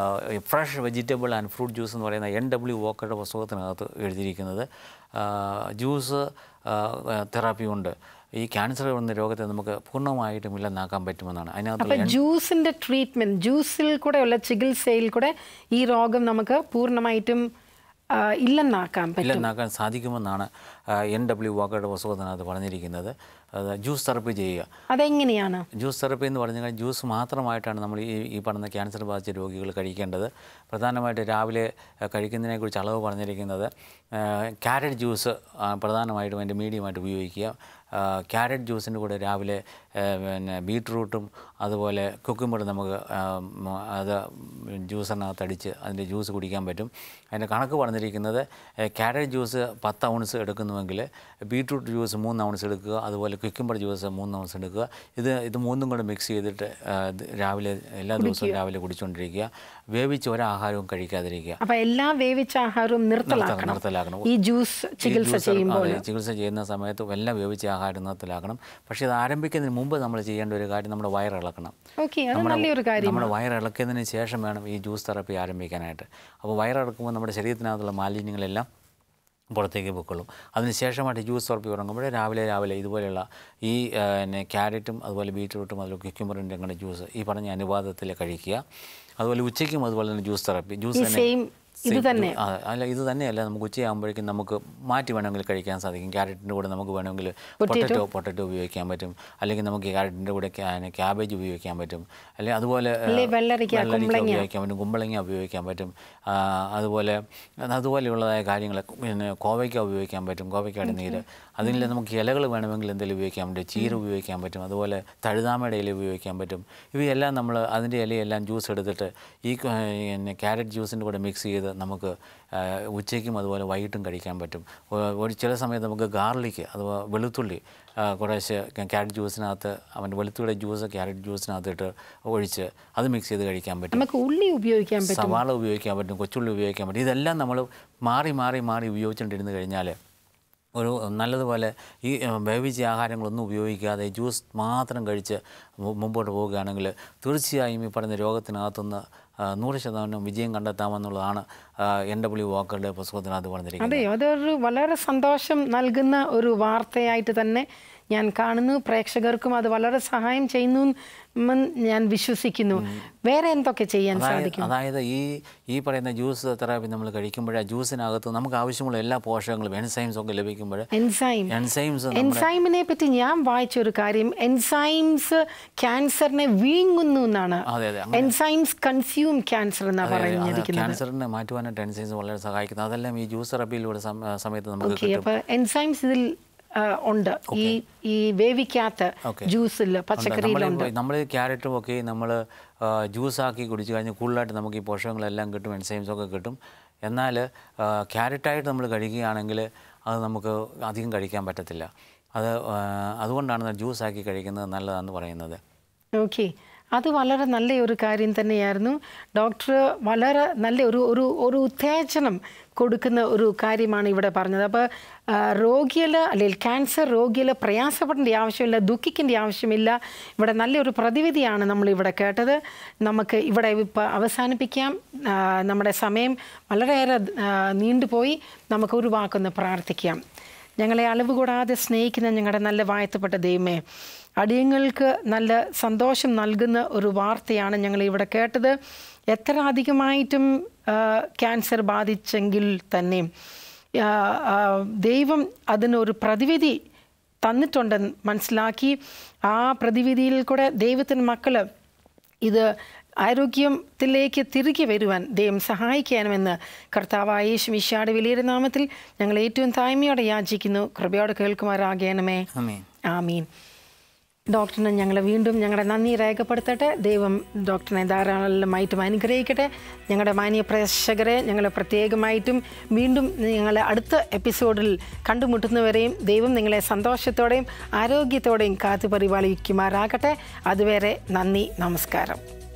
fresh vegetable and fruit juice എന്ന് പറയുന്ന എൻ ഡബ്ല്യു വോക്കറുടെ പുസ്തകത്തിനകത്ത് എഴുതിയിരിക്കുന്നത് ആ, ജ്യൂസ് ആ, തെറാപ്പി കൊണ്ട് ഈ ക്യാൻസർ എന്ന രോഗത്തെ നമുക്ക് പൂർണ്ണമായിട്ടും ഇല്ലെന്നാക്കാൻ പറ്റുമെന്നാണ് അതിനകത്ത് അപ്പൊ ജ്യൂസിന്റെ ട്രീറ്റ്മെന്റ് ജ്യൂസിൽ കൂടെയുള്ള ചികിത്സയിൽ കൂടെ ഈ രോഗം നമുക്ക് പൂർണ്ണമായിട്ടും ആ, ഇല്ലെന്നാക്കാൻ പറ്റും ഇല്ലെന്നാക്കാൻ സാധിക്കുമെന്നാണ് എൻ ഡബ്ല്യു വാക്കറുടെ പുസ്തകത്തിനകത്ത് പറഞ്ഞിരിക്കുന്നത് ജ്യൂസ് തെറപ്പി ചെയ്യുക അതെങ്ങനെയാണ് ജ്യൂസ് തെറപ്പി എന്ന് പറഞ്ഞു കഴിഞ്ഞാൽ ജ്യൂസ് മാത്രമായിട്ടാണ് നമ്മൾ ഈ ഈ പറഞ്ഞ ക്യാൻസർ ബാധിച്ച രോഗികൾ കഴിക്കേണ്ടത് പ്രധാനമായിട്ട് രാവിലെ അഹ്, കഴിക്കുന്നതിനെക്കുറിച്ച് അളവ് പറഞ്ഞിരിക്കുന്നത് ക്യാരറ്റ് ജ്യൂസ് പ്രധാനമായിട്ടും അതിൻ്റെ മീഡിയമായിട്ട് ഉപയോഗിക്കുക ക്യാരറ്റ് ജ്യൂസിൻ്റെ കൂടെ രാവിലെ ആ, പിന്നെ ബീട്രൂട്ടും അതുപോലെ കുക്കുമ്പറും നമുക്ക് ആ, മ- അത് ജ്യൂസിനകത്ത് അടിച്ച് അതിൻ്റെ ജ്യൂസ് കുടിക്കാൻ പറ്റും അതിൻ്റെ കണക്ക് പറഞ്ഞിരിക്കുന്നത് ക്യാരറ്റ് ജ്യൂസ് പത്ത് ഔൺസ് എടുക്കുന്നുവെങ്കിൽ ബീട്രൂട്ട് ജ്യൂസ് മൂന്ന് ഔൺസ് എടുക്കുക അതുപോലെ കുക്കുമ്പർ ജ്യൂസ് മൂന്ന് ഔൺസ് എടുക്കുക ഇത് ഇത് മൂന്നും കൂടെ മിക്സ് ചെയ്തിട്ട് ആ, ഇത് രാവിലെ എല്ലാ ദിവസവും രാവിലെ കുടിച്ചുകൊണ്ടിരിക്കുക വേവിച്ച് ഒരാഹാരവും കഴിക്കാതിരിക്കുക അപ്പൊ എല്ലാ വേവിച്ച ആഹാരവും നിർത്തലാക്കണം നിർത്തലാക്കണം ഈ ജ്യൂസ് ഈ ചികിത്സ ജ്യൂസ് ചെയ്യുമ്പോൾ അതെ, ചികിത്സ ചെയ്യുന്ന സമയത്ത് എല്ലാം വേവിച്ച ആഹാരം നിർത്തലാക്കണം പക്ഷേ ഇത് ആരംഭിക്കുന്നതിന് മുമ്പ് നമ്മൾ ചെയ്യേണ്ട ഒരു കാര്യം നമ്മുടെ വയറിളക്കണം ഓക്കെ അത് നല്ലൊരു കാര്യം നമ്മുടെ വയറിളക്കിയതിന് ശേഷം വേണം ഈ ജ്യൂസ് തെറപ്പി ആരംഭിക്കാനായിട്ട് അപ്പോൾ വയറിളക്കുമ്പോൾ നമ്മുടെ ശരീരത്തിനകത്തുള്ള മാലിന്യങ്ങളെല്ലാം പുറത്തേക്ക് പൊയ്ക്കൊള്ളും അതിനുശേഷമായിട്ട് ജ്യൂസ് തെറപ്പി തുടങ്ങുമ്പോൾ രാവിലെ രാവിലെ ഇതുപോലെയുള്ള ഈ ആ, പിന്നെ ക്യാരറ്റും അതുപോലെ ബീറ്റ്റൂട്ടും അതുപോലെ ക്യുക്കുമ്പറിൻ്റെ അങ്ങനെ ജ്യൂസ് ഈ പറഞ്ഞ അനുപാതത്തിൽ കഴിക്കുക അതുപോലെ ഉച്ചയ്ക്കും അതുപോലെ തന്നെ ജ്യൂസ് തെറപ്പി ജ്യൂസ് തന്നെ സെയിം ഇത് Same. തന്നെ ആ, അല്ല ഇത് തന്നെയല്ല നമുക്ക് ഉച്ചയാകുമ്പോഴേക്കും നമുക്ക് മാറ്റി വേണമെങ്കിൽ കഴിക്കാൻ സാധിക്കും ക്യാരറ്റിൻ്റെ കൂടെ നമുക്ക് വേണമെങ്കിൽ പൊട്ടറ്റോ പൊട്ടറ്റോ ഉപയോഗിക്കാൻ പറ്റും അല്ലെങ്കിൽ നമുക്ക് ക്യാരറ്റിൻ്റെ കൂടെ ക്യാബേജ് ഉപയോഗിക്കാൻ പറ്റും അല്ലെങ്കിൽ അതുപോലെ ആ, അല്ലേ വെള്ളരിക്ക, വെള്ളരിക്ക ഉപയോഗിക്കാൻ പറ്റും കുമ്പളങ്ങ ഉപയോഗിക്കാൻ പറ്റും ആ, അതുപോലെ അതുപോലെയുള്ളതായ കാര്യങ്ങൾ പിന്നെ കോവയ്ക്ക ഉപയോഗിക്കാൻ പറ്റും കോവയ്ക്കയുടെ നീര് അതിൽ നമുക്ക് ഇലകൾ വേണമെങ്കിൽ എന്തെങ്കിലും ഉപയോഗിക്കാൻ പറ്റും ചീര ഉപയോഗിക്കാൻ പറ്റും അതുപോലെ തഴുതാമയുടെ ഇല ഉപയോഗിക്കാൻ പറ്റും ഇവയെല്ലാം നമ്മൾ അതിൻ്റെ ഇലയെല്ലാം ജ്യൂസ് എടുത്തിട്ട് ഈ ക- പിന്നെ ക്യാരറ്റ് ജ്യൂസിൻ്റെ കൂടെ മിക്സ് ചെയ്ത് നമുക്ക് ആ, ഉച്ചയ്ക്കും അതുപോലെ വൈകിട്ടും കഴിക്കാൻ പറ്റും ഒ- ഒരു ചില സമയത്ത് നമുക്ക് ഗാർലിക്ക് അഥവാ വെളുത്തുള്ളി ആ, കുറേശ്ശെ ക്യാരറ്റ് ജ്യൂസിനകത്ത് അവൻ്റെ വെളുത്തുള്ളിയുടെ ജ്യൂസ് ക്യാരറ്റ് ജ്യൂസിനകത്തിട്ട് ഒഴിച്ച് അത് മിക്സ് ചെയ്ത് കഴിക്കാൻ പറ്റും നമുക്ക് ഉള്ളി ഉപയോഗിക്കാൻ പറ്റും സവാള ഉപയോഗിക്കാൻ പറ്റും കൊച്ചുള്ളി ഉപയോഗിക്കാൻ പറ്റും ഇതെല്ലാം നമ്മൾ മാറി മാറി മാറി ഉപയോഗിച്ചുകൊണ്ടിരുന്ന് കഴിഞ്ഞാൽ ഒരു നല്ലതുപോലെ ഈ ഏഹ്, വേവിച്ച ആഹാരങ്ങളൊന്നും ഉപയോഗിക്കാതെ ജ്യൂസ് മാത്രം കഴിച്ച് മു- മുമ്പോട്ട് പോവുകയാണെങ്കിൽ തീർച്ചയായും ഈ പറഞ്ഞ രോഗത്തിനകത്തുനിന്ന് ആ, നൂറ് ശതമാനം വിജയം കണ്ടെത്താമെന്നുള്ളതാണ് എൻ ഡബ്ല്യു വാക്കറുടെ പുസ്തകത്തിനകത്ത് പറഞ്ഞിരിക്കുന്നത് അതെ അതൊരു വളരെ സന്തോഷം നൽകുന്ന ഒരു വാർത്തയായിട്ട് തന്നെ ഞാൻ കാണുന്നു പ്രേക്ഷകർക്കും അത് വളരെ സഹായം ചെയ്യുന്നു എന്ന് ഞാൻ വിശ്വസിക്കുന്നു വേറെ എന്തൊക്കെ ചെയ്യാൻ സാധിക്കും അതായത് ഈ ഈ പറയുന്ന ജ്യൂസ് തെറാപ്പി നമ്മൾ കഴിക്കുമ്പോൾ ആ ജ്യൂസിനകത്ത് നമുക്ക് ആവശ്യമുള്ള എല്ലാ പോഷകങ്ങളും എൻസൈംസ് ഒക്കെ ലഭിക്കുമ്പോൾ എൻസൈം എൻസൈംസ് എൻസൈമിനെ പറ്റി ഞാൻ വായിച്ച ഒരു കാര്യം എൻസൈംസ് ക്യാൻസറിനെ വീങ്ങുന്നു എന്നാണ് അതെ അതെ എൻസൈംസ് കൺസ്യൂം ക്യാൻസർ എന്നാ പറഞ്ഞിരിക്കുന്നത് ക്യാൻസറിനെ മാറ്റുവാനായിട്ട് എൻസൈംസ് വളരെ സഹായിക്കുന്നത് അതെല്ലാം ഈ ജ്യൂസ് തെറാപ്പിയിലൂടെ സം- ആ, സമയത്ത് നമുക്ക് ഓക്കെ അപ്പൊ എൻസൈംസ് ഇതിൽ ആ, ഉണ്ട് ഈ ഈ വേവിക്കാത്ത ജ്യൂസിൽ പച്ചക്കറിയിലുണ്ട് നമ്മൾ ക്യാരറ്റും ഒക്കെ നമ്മൾ ജ്യൂസാക്കി കുടിച്ചു കഴിഞ്ഞാൽ കൂടുതലായിട്ട് നമുക്ക് ഈ പോഷകങ്ങളെല്ലാം കിട്ടും എൻസൈംസ് ഒക്കെ കിട്ടും എന്നാൽ ക്യാരറ്റായിട്ട് നമ്മൾ കഴിക്കുകയാണെങ്കിൽ അത് നമുക്ക് അധികം കഴിക്കാൻ പറ്റത്തില്ല അത് ആ, അതുകൊണ്ടാണ് ജ്യൂസാക്കി കഴിക്കുന്നത് നല്ലതാണെന്ന് പറയുന്നത് ഓക്കെ അത് വളരെ നല്ല ഒരു കാര്യം തന്നെയായിരുന്നു ഡോക്ടർ വളരെ നല്ല ഒരു ഒരു ഒരു ഉത്തേജനം കൊടുക്കുന്ന ഒരു കാര്യമാണ് ഇവിടെ പറഞ്ഞത് അപ്പോൾ രോഗികൾ അല്ലെങ്കിൽ ക്യാൻസർ രോഗികൾ പ്രയാസപ്പെടേണ്ട ആവശ്യമില്ല ദുഃഖിക്കേണ്ട ആവശ്യമില്ല ഇവിടെ നല്ലൊരു പ്രതിവിധിയാണ് നമ്മൾ ഇവിടെ കേട്ടത് നമുക്ക് ഇവിടെ ഇപ്പോൾ അവസാനിപ്പിക്കാം ആ, നമ്മുടെ സമയം വളരെയേറെ ആ, നീണ്ടുപോയി നമുക്ക് ഒരു വാക്കൊന്ന് പ്രാർത്ഥിക്കാം ഞങ്ങളെ അളവ് കൂടാതെ സ്നേഹിക്കുന്ന ഞങ്ങളുടെ നല്ല വാഴ്ത്തപ്പെട്ട ദൈവമേ അടിയങ്ങൾക്ക് നല്ല സന്തോഷം നൽകുന്ന ഒരു വാർത്തയാണ് ഞങ്ങൾ ഇവിടെ കേട്ടത് എത്ര അധികമായിട്ടും ആ, ക്യാൻസർ ബാധിച്ചെങ്കിൽ തന്നെ ആ, ആ, ദൈവം അതിനൊരു പ്രതിവിധി തന്നിട്ടുണ്ടെന്ന് മനസ്സിലാക്കി ആ പ്രതിവിധിയിൽ കൂടെ ദൈവത്തിൻ്റെ മക്കൾ ഇത് ആരോഗ്യത്തിലേക്ക് തിരികെ വരുവാൻ ദൈവം സഹായിക്കാനുമെന്ന് കർത്താവായ യേശു മിശാട് വലിയ നാമത്തിൽ ഞങ്ങൾ ഏറ്റവും താഴ്മയോടെ യാചിക്കുന്നു കൃപയോടെ കേൾക്കുമാറാകണമേ ആമീൻ ആമീൻ ഡോക്ടറിനെ ഞങ്ങൾ വീണ്ടും ഞങ്ങളുടെ നന്ദി രേഖപ്പെടുത്തട്ടെ ദൈവം ഡോക്ടറിനെ ധാരാളമായിട്ടും അനുഗ്രഹിക്കട്ടെ ഞങ്ങളുടെ മാന്യ പ്രേക്ഷകരെ ഞങ്ങൾ പ്രത്യേകമായിട്ടും വീണ്ടും ഞങ്ങളെ അടുത്ത എപ്പിസോഡിൽ കണ്ടുമുട്ടുന്നവരെയും ദൈവം നിങ്ങളെ സന്തോഷത്തോടെയും ആരോഗ്യത്തോടെയും കാത്തു പരിപാലിക്കുമാറാകട്ടെ അതുവരെ നന്ദി നമസ്കാരം